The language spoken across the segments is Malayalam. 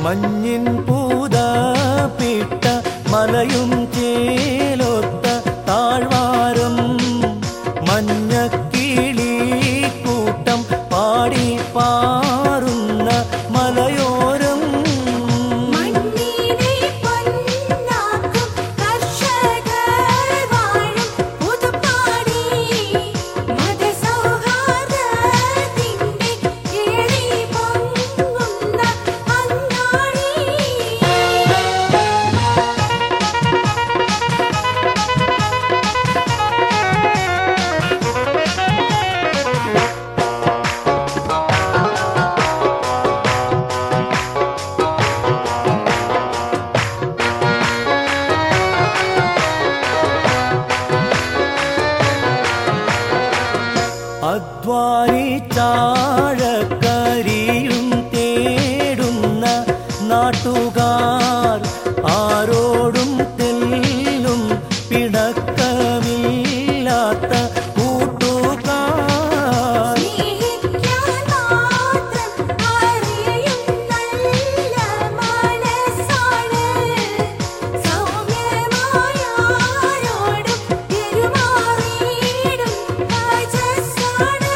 മഞ്ഞിൻ പൂത പിട്ട മലയും ചേലൊത്ത താഴ്വാരം മഞ്ഞക്കിളി കൂട്ടം പാടി പാറുന്ന മലയോരം മണ്ണിനെ പൊന്നാക്കും കർഷകർ വാഴും പുതുപ്പാടി മതസൗഹാർദ്ദത്തിന്റെ കിളി പൊങ്ങുന്ന അങ്ങാടി അധ്വാനി ചാഴക്കരിയും തേടുന്ന നാട്ടുകാർ ആരോടും തെല്ലും പിണക്കമില്ലാത്ത കൂട്ടുകാർ സ്നേഹിക്കാൻ മാത്രം അറിയും നല്ല മനസ്സാണ് സൗമ്യമായ ആരോടും പെരുമാറിയിടും രാജസാണ്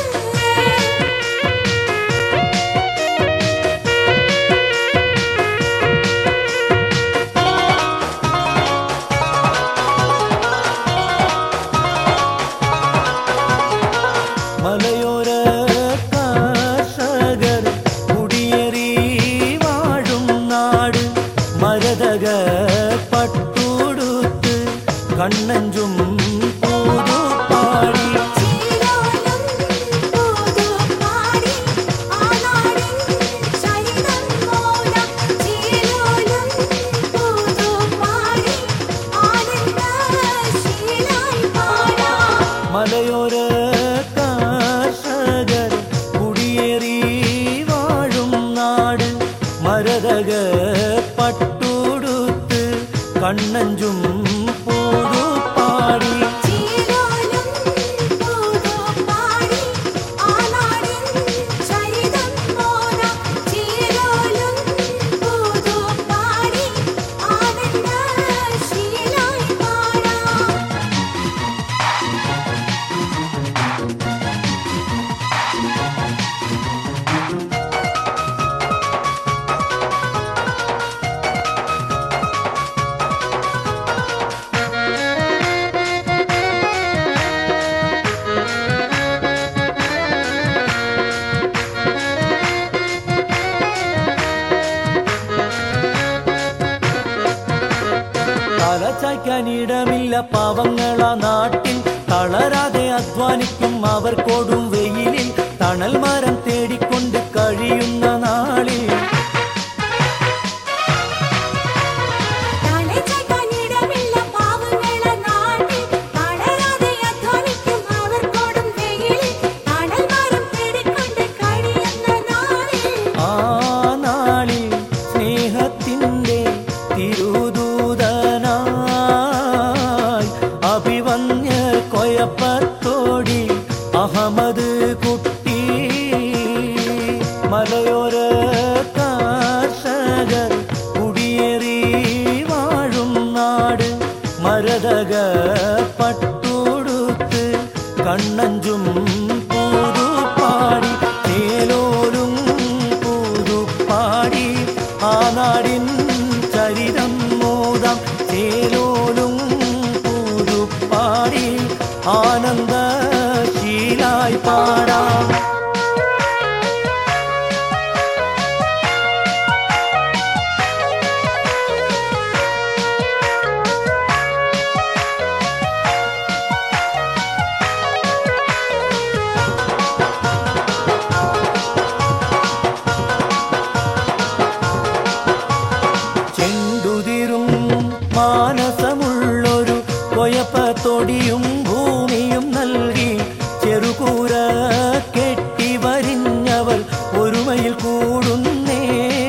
മലയോര കർഷകർ കുടിയേറി വാഴും നാട് മരതക പട്ടുടുത്ത് കണ്ണഞ്ചും പൂതുപാടി ചീരോലും പുതുപ്പാടി ആനാടിൻ ചരിതം മോദം ചീരോലും പുതുപ്പാടി ആനന്ദശീലായി പാടാം മലയോര കർഷകർ കുടിയേറി വാഴും നാട് മരതക പട്ടുടുത്ത് കണ്ണഞ്ചും പൂതുപാടി ചീരോലും പുതുപ്പാടി ആനാടിൻ ചരിതം മോദം ചീരോലും പുതുപ്പാടി ആനന്ദശീലായി പാടാം തലച്ചായ്ക്കാനിടമില്ല പാവങ്ങളാ നാട്ടിൽ തളരാതെ അധ്വാനിക്കും അവർ കൊടും വെയിലിൽ തണൽ മരം തേടിക്കൊണ്ട് കഴിയുന്ന നാളിൽ തലചായ്ക്കാനിടമില്ല പാവങ്ങളെ നാട്ടിൽ തളരാതെ അധ്വാനിക്കും അവർ കൊടും വെയിലിൽ തണൽ മരം തേടിക്കൊണ്ട് കഴിയുന്ന നാളിൽ ആ നാളിൽ സ്നേഹത്തിൻ്റെ തിരുദൂതനായി അഭിവന്യർ കൊയപ്പത്തോടി അഹമ്മദ് കുട്ടി മലയോര കർഷകർ കുടിയേറി വാഴും നാട് മരതക പട്ടുടുത്ത് കണ്ണഞ്ചും പൂതുപാടി ചേലോലും പൂതുപാടി ആ നാടിൻ ചരിതം മോദം ചേലോലും പൂതുപാടി ആനന്ദശീലായി പാടാം ചെണ്ടുതിരും മാനസമുള്ളൊരു കൊയപ്പത്തൊടിയും ഭൂമിയും നൽകി ചെറുകൂര കെട്ടി വരിഞ്ഞവൾ ഒരുമയിൽ കൂടുന്നേ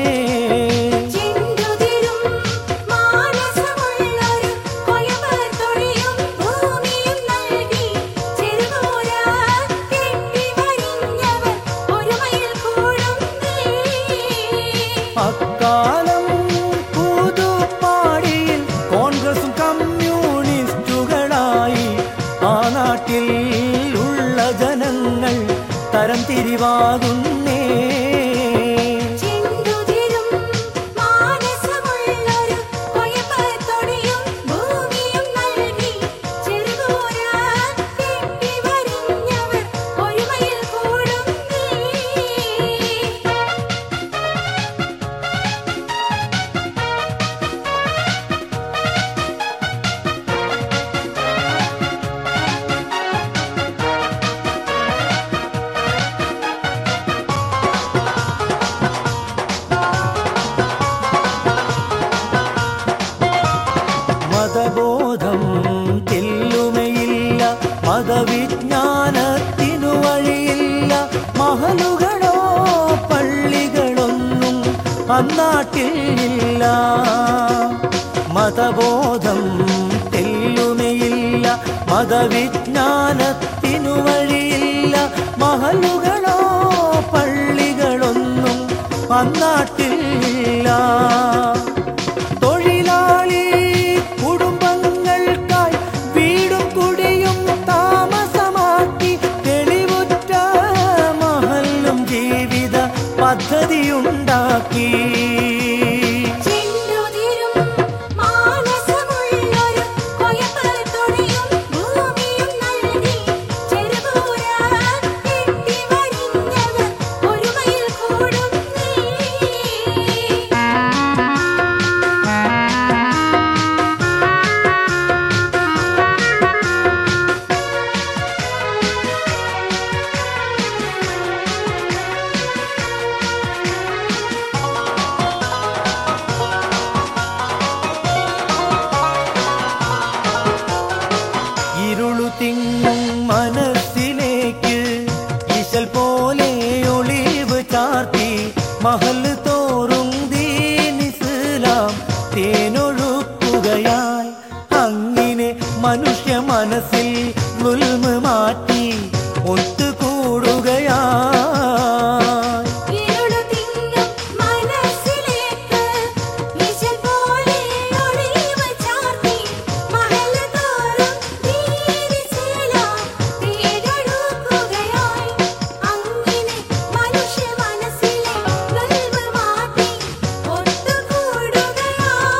ചെണ്ടുതിരും മാനസമുള്ളൊരു കൊയമ്പത്തൊടിയും ഭൂമിയും നൽകി ചെറുകൂര കെട്ടി വരിഞ്ഞവർ ഒരുമയിൽ കൂടുന്നേ അക്കാ കൂടുന്നേ ചിന്തുതിരും മാനസമുള്ളൊരു കൊയപ്പത്തൊടിയും ഭൂമിയും നൽകി ചെറുകൂര കെട്ടി വരിഞ്ഞവർ ഒരുമയിൽ കൂടുന്നേ മതബോധം തെല്ലുമയില്ല മതവിജ്ഞാനത്തിനു വഴിയില്ല മഹലുകളോ പള്ളികളൊന്നും അന്നാട്ടിൽ ഇല്ല മതബോധം തെല്ലുമയില്ല മതവിജ്ഞാനത്തിനു വഴിയില്ല മഹലുകളോ പള്ളികളൊന്നും അന്നാട്ടിൽ ഇല്ല തൊഴിലാളി കുടുംബങ്ങൾക്കായി വീടും കുടിയും താമസമാക്കി തെളിവുറ്റ മഹല്ലും ജീവിത പദ്ധതിയുണ്ടാക്കി ചിന്തുതിരും മാനസമുള്ളൊരു കൊയപ്പത്തൊടിയും ഭൂമിയും നൽകി ചെറുകൂര കെട്ടി വരിഞ്ഞവർ ഒരുമയിൽ കൂടുന്നേ ഇരുളു തിങ്ങും മനസ്സിലേക്ക് ഇശൽ പോലെ ഒളിവ് ചാർത്തി മഹൽ തോറും ദീനിസ്ലാം തേനൊഴുക്കുകയായി അങ്ങനെ മനുഷ്യ മനസ്സിൽ നുൽമ് മാറ്റി ഒത്തുകൂടുകയായി ഇരുളു തിങ്ങും മനസ്സിലേക്ക് ഈശൽ പോലെ ഒളിവ് ചാർത്തി മഹൽ തോറും ദീനിസ്ലാം തേടൊഴുകുകയായി അങ്ങനെ മനുഷ്യ മനസ്സിലെ വെൽവ് മാറ്റി ഒത്തുകൂടുകയായി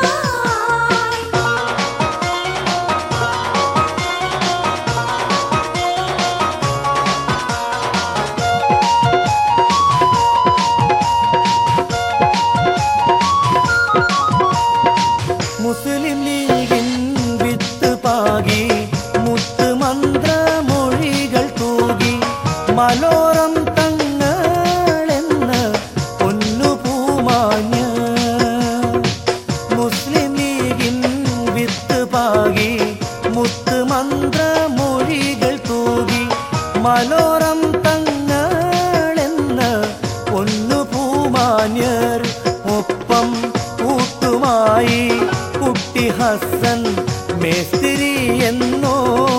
മുസ്ലിം ലീഗിൻ വിത്ത് പാകി മുത്ത് മന്ത്രമൊഴികൾ തൂകി മലോരം തങ്ങളെന്ന് പൊന്നു പൂമാഞ്ഞ് മുസ്ലിം ലീഗിൻ വിത്ത് പാകി മുത്ത് മന്ത്രമൊഴികൾ തൂകി മലോരം തങ്ങളെന്ന് പൊന്നു പൂമാന്യർ ഒപ്പം കൂട്ടുമായി കുട്ടി ഹസൻ മേസ്തിരി എന്നോ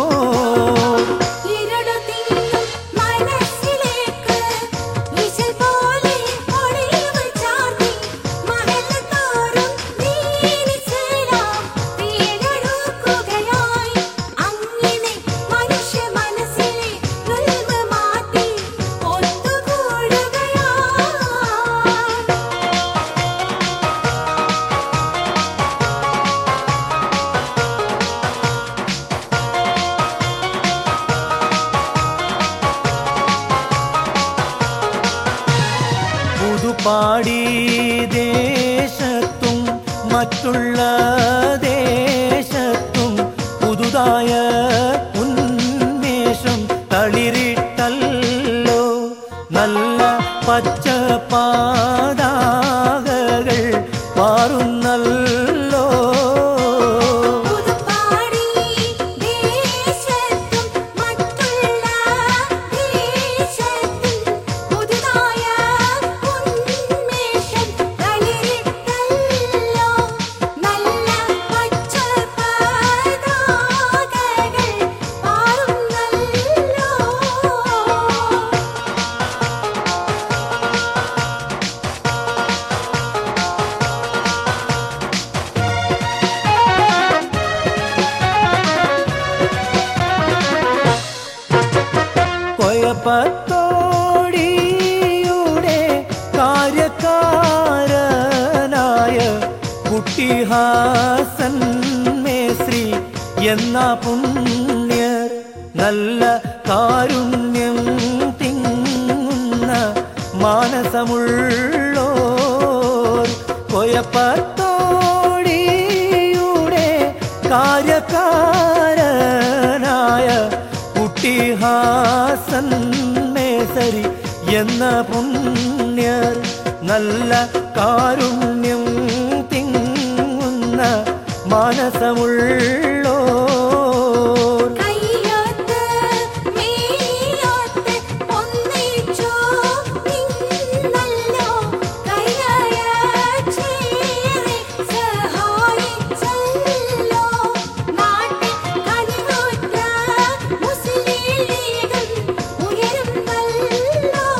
ഇരുളു തിങ്ങും മനസ്സിലേക്ക് ഈശൽ പോലെ ഒളിവ് ചാർത്തി മഹൽ തോറും ദീനിസ്ലാം തേടൊഴുകുകയായി അങ്ങനെ മനുഷ്യ മനസ്സിലെ വെൽവ് മാറ്റി ഒത്തുകൂടുകയായി പുതുപ്പാടി ദേശത്തും മറ്റുള്ള ദേശത്തും പുതുതായ ഉന്മേഷം തളിരിട്ടല്ലോ നല്ല പച്ചപ്പാതാകകൾ മാറുന്നല്ലോ പുതുപ്പാടി ദേശത്തും മറ്റുള്ള ദേശത്തും പുതുതായ ഉന്മേഷം തളിരിട്ടല്ലോ നല്ല പച്ചപ്പാതാകകൾ പാറുന്നല്ലോ ഹാസൻ മേശ്രീ എന്ന പുണ്യർ നല്ല കാരുണ്യം തിങ്ങുന്ന മാനസമുള്ളോർ കൊയപ്പത്തോടിയുടെ കാര്യക്കാരനായ കുട്ടി ഹാസൻ മേസരി എന്ന പുണ്യർ നല്ല കാരുണ്യം തിങ്ങുന്ന മാനസമുള്ളോർ കയ്യൊത്ത് മേയൊത്ത് ഒന്നിച്ചു നിന്നല്ലോ കൈകയച്ചേറി സഹായിച്ചല്ലോ നാട്ടിൽ കനിവുറ്റ മുസ്ലിം ലീഗും ഉയരുന്നല്ലോ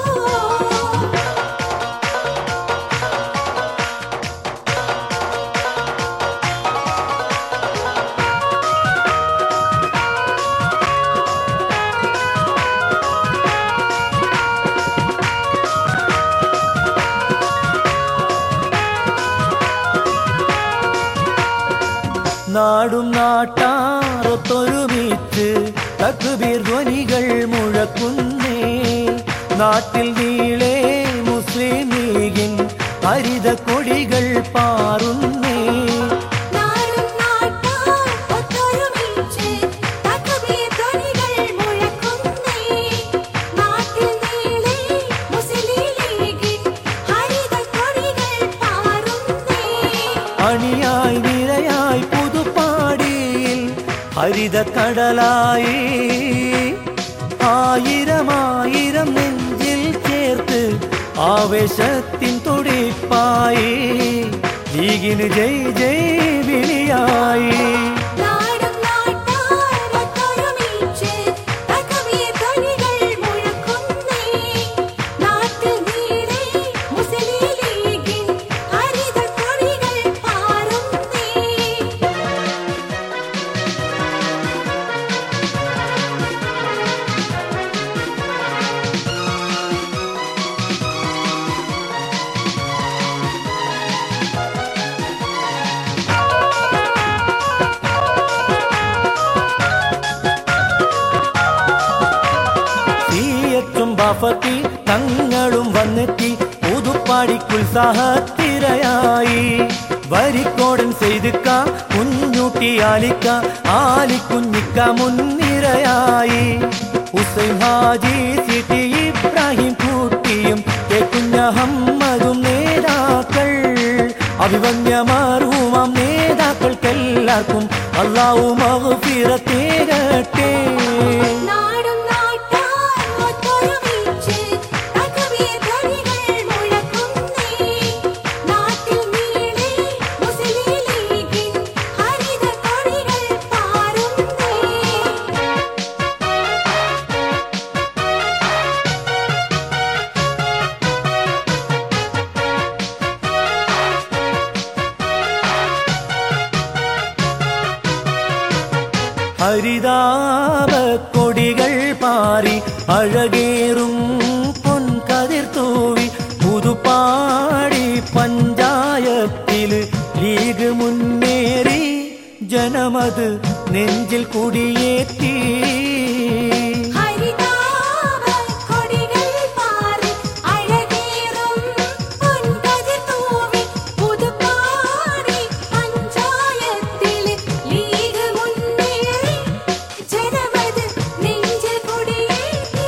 നാടും നാട്ടാറൊത്തൊരുമിച്ച് തക്കുബീർ ധ്വനികൾ മുഴക്കുന്നേ നാട്ടിൽ നീളെ മുസ്ലിം ലീഗിൻ ഹരിത കൊടികൾ പാറുന്നേ നാടും നാട്ടാർ ഒത്തൊരുമിച്ച് തകവീർ ധ്വനികൾ മുഴക്കുന്നേ നാട്ടിൽ നീളെ മുസ്ലിം ലീഗിൻ ഹരിത കൊടികൾ പാറുന്നേ അണിയായി നിരയായി പുതുപ്പാടിയിൽ ഹരിത കടലായി ആയിരമായിരം നെഞ്ചിൽ ചേർത്ത് ആവേശത്തിൻ തുടിപ്പായി ലീഗിന് ജയ് ജയ് വിളിയായി നാടും നാട്ടാർ ഒത്തൊരുമിച്ച് തകവീർ ധ്വനികൾ മുഴക്കുന്നേ നാട്ടിൽ നീളെ മുസ്ലിം ലീഗിൻ ഹരിത കൊടികൾ പാറുന്നേ തീയറ്റും ബഫത്തി തങ്ങളും വന്നെത്തി പുതുപ്പാടിക്കുത്സാഹത്തിരയായി വരിക്കോടൻ ചെയ്തുക്ക കുഞ്ഞുട്ടി ആലിക്ക ആലിക്കുഞ്ഞിക്ക മുൻനിരയായി ഹുസൈൻ ഹാജി സിറ്റി ഇബ്രാഹിം കൂട്ടിയും കുഞ്ഞഹമ്മദും നേതാക്കൾ അഭിമന്യമാർവുമാം നേതാക്കൾക്കെല്ലാവർക്കും അള്ളാഹു മഹുഫിറത്തേകട്ടെ നാടും നാട്ടാർ ഒത്തൊരുമിച്ച് തകവീർ ധ്വനികൾ മുഴക്കുന്നേ നാട്ടിൽ നീളെ മുസ്ലിം ലീഗിൻ ഹരിത കൊടികൾ പാറുന്നേ ഹരിതാപ കൊടികൾ പാറി അഴകേറും പൊൻകതിർ തൂവി പുതുപ്പാടി പഞ്ചായത്തിൽ ലീഗ് മുന്നേറി ജനമത് നെഞ്ചിൽ കുടിയേറ്റി ഹരിതാഭ കൊടികൾ പാറി അഴകേറും പൊൻകതിർ തൂവി പുതുപ്പാടി പഞ്ചായത്തിൽ ലീഗ് മുന്നേറി ജനമത് നെഞ്ചിൽ കുടിയേറ്റി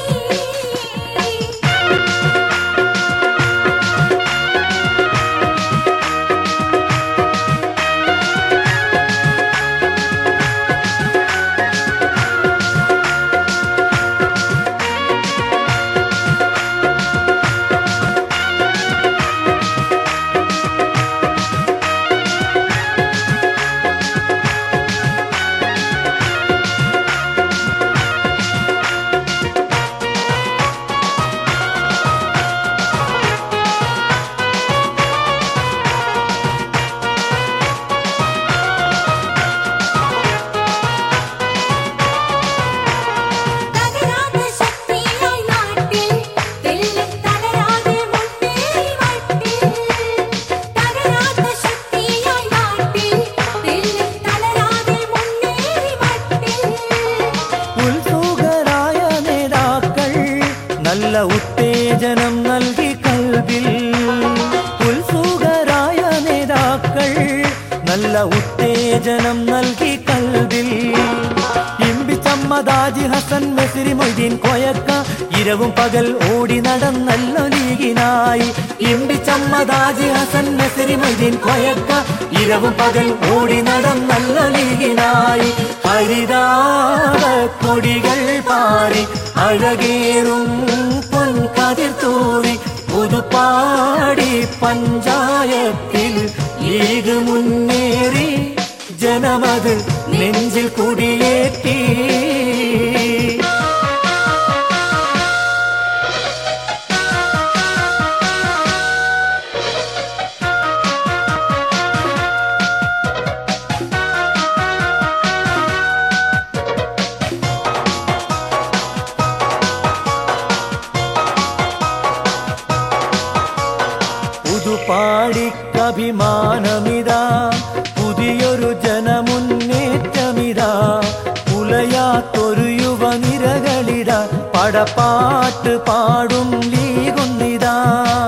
വിജയം നൽകി കൽവിൽ ഇമ്പിച്ചമ്മദാജി ഹസൻ മെസിരി മൊയ്തീൻ കൊയക്ക ഇരവും പകൽ ഓടി നടന്നല്ലോ ലീഗിനായി ഇമ്പിച്ചമ്മദാജി ഹസൻ മെസിരി മൊയ്തീൻ കൊയക്ക ഇരവും പകൽ ഓടി നടന്നല്ലോ ലീഗിനായി ഹരിതാവ കൊടികൾ പാറി അഴകേറും പൊൻകതിർ തൂറി പുതുപ്പാടി പഞ്ചായത്തിൽ ലീഗ് മുന്നേറി ജനമത് നെഞ്ചിൽ കുടിയേറ്റി പുതുപാടിക്കഭിമാനമിതാ പുതിയൊരു ജനമുന്നേറ്റമിതാ ഉലയാത്തൊരു യുവനിരകളിതാ പടപ്പാട്ട് പാടും ലീഗൊന്നിതാ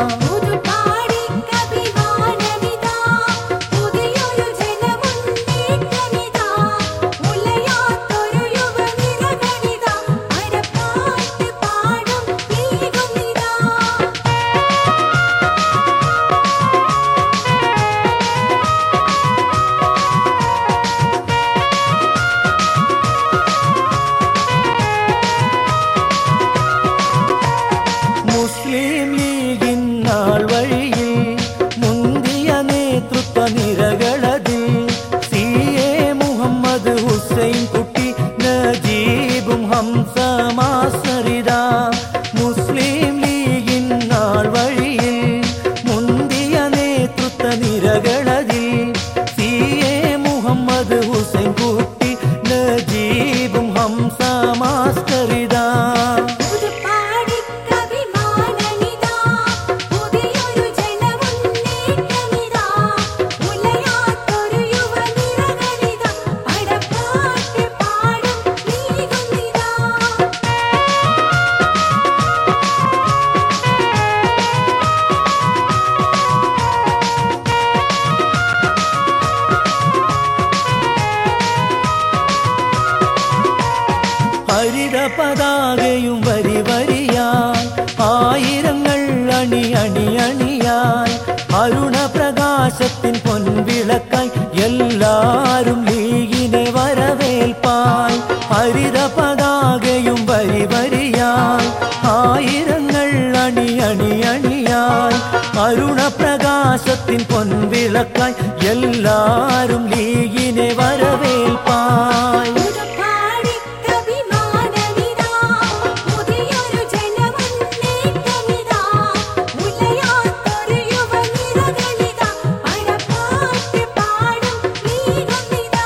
പുതുപാടിക്കഭിമാനമിതാ പുതിയൊരു ജനമുന്നേറ്റമിതാ ഉലയാത്തൊരു യുവനിരകളിതാ പടപ്പാട്ട് പാടും ലീഗൊന്നിതാ മുസ്ലിം ലീഗിൻ നാൾ വഴിയിൽ മുന്തിയ നേതൃത്വ നിരകളതിൽ സി എ മുഹമ്മദ് ഹുസൈൻ കുട്ടി നജീബും ഹംസ മാസറിത മുസ്ലിം ലീഗിൻ നാൾ വഴിയിൽ മുന്തിയ നേതൃത്വ നിരകളതിൽ സി എ മുഹമ്മദ് ഹുസൈൻ കുട്ടി നജീബും ഹംസ മാസ്കറിത പുതുപാടിക്കഭിമാനമിതാ പുതിയൊരു ജനമുന്നേറ്റമിതാ ഉലയാത്തൊരു യുവനിരകളിതാ പടപ്പാട്ട് പാടും ലീഗൊന്നിതാ ഹരിത പതാകയും വരി വരിയായി ആയിരങ്ങൾ അണി അണി അണിയായി അരുണ പ്രകാശത്തിൻ പൊൻവിളക്കായി എല്ലാരും ലീഗിനെ വരവേൽപ്പായി ഹരിത പതാകയും വരി വരിയായി ആയിരങ്ങൾ അണി അണി അണിയായി അരുണ പ്രകാശത്തിൻ പൊൻവിളക്കായി എല്ലാരും ലീഗിനെ വരവേൽപ്പായി പുതുപാടിക്കഭിമാനമിതാ പുതിയൊരു ജനമുന്നേറ്റമിതാ ഉലയാത്തൊരു യുവനിരകളിതാ പടപ്പാട്ട് പാടും ലീഗൊന്നിതാ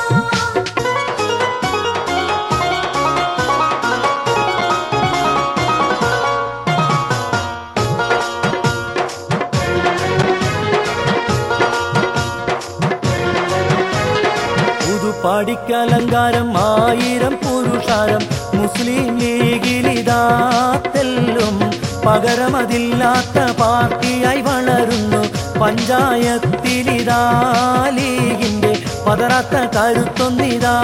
പുതുപാടിക്കലങ്കാരം ആയിരം പുരുഷാരം മുസ്ലിം ലീഗിലിതാ തെല്ലും പകരമതില്ലാത്ത പാർട്ടിയായി വളരുന്നു പഞ്ചായത്തിലിതാ ലീഗിന്റെ പതറാത്ത കരുത്തൊന്നിതാ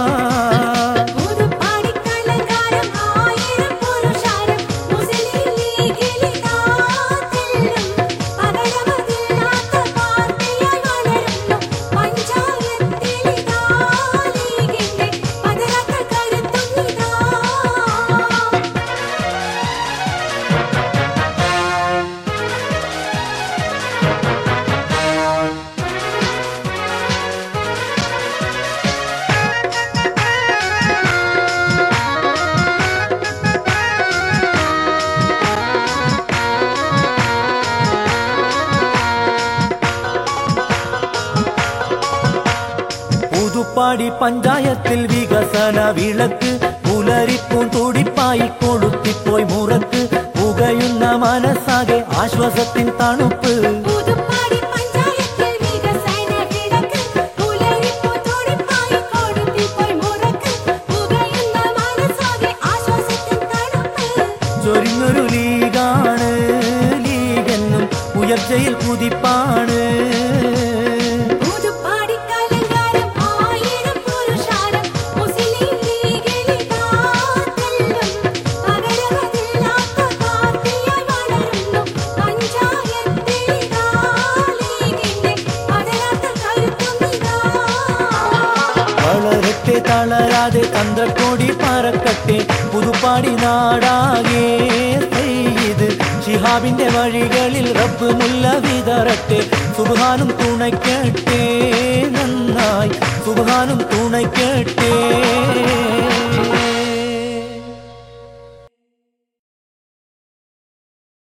പുതുപാടിക്കലങ്കാരം ആയിരം പുരുഷാരം മുസ്ലിം ലീഗിലിതാ തെല്ലും പകരമതില്ലാത്ത പാർട്ടിയായി വളരുന്നു പഞ്ചായത്തിലിതാ ലീഗിന്റെ പതരാത്ത കരുത്തുന്നിതാ പുതുപ്പാടി പഞ്ചായത്തിൽ വികസന വിളക്ക് പുലരിപ്പൂം തുടിപ്പായി കൊളുത്തിപ്പോയി മുറക്ക് പുകയുന്ന മനസ്സാകെ ആശ്വാസത്തിൻ തണുപ്പ് പുതുപ്പാടി പഞ്ചായത്തിൽ വികസന വിളക്ക് പുലരിപ്പൂ തുടിപ്പായി കൊടുത്തിപ്പോയി മുറക്ക് പുകയുന്ന മനസ്സാകെ ആശ്വാസത്തിൻ തണുപ്പ് ചൊരിഞ്ഞൊരു ലീഗാണ് ലീഗെന്നും ഉയർച്ചയിൽ കുതിപ്പാണ് പുതുപ്പാടിക്കലങ്കാരം ആയി തളരാതെ തളരാതെ തന്ത്രക്കോടി പറക്കട്ടെ പുതുപ്പാടി നാടാകെ ഇത് ഷിഹാബിന്റെ വഴികളിൽ റബ്ബ് മുല്ല വിതറട്ടെ സുബാനും തുണയ്ക്കട്ടെ നന്നായി സുബാനും തുണയ്ക്കട്ടെ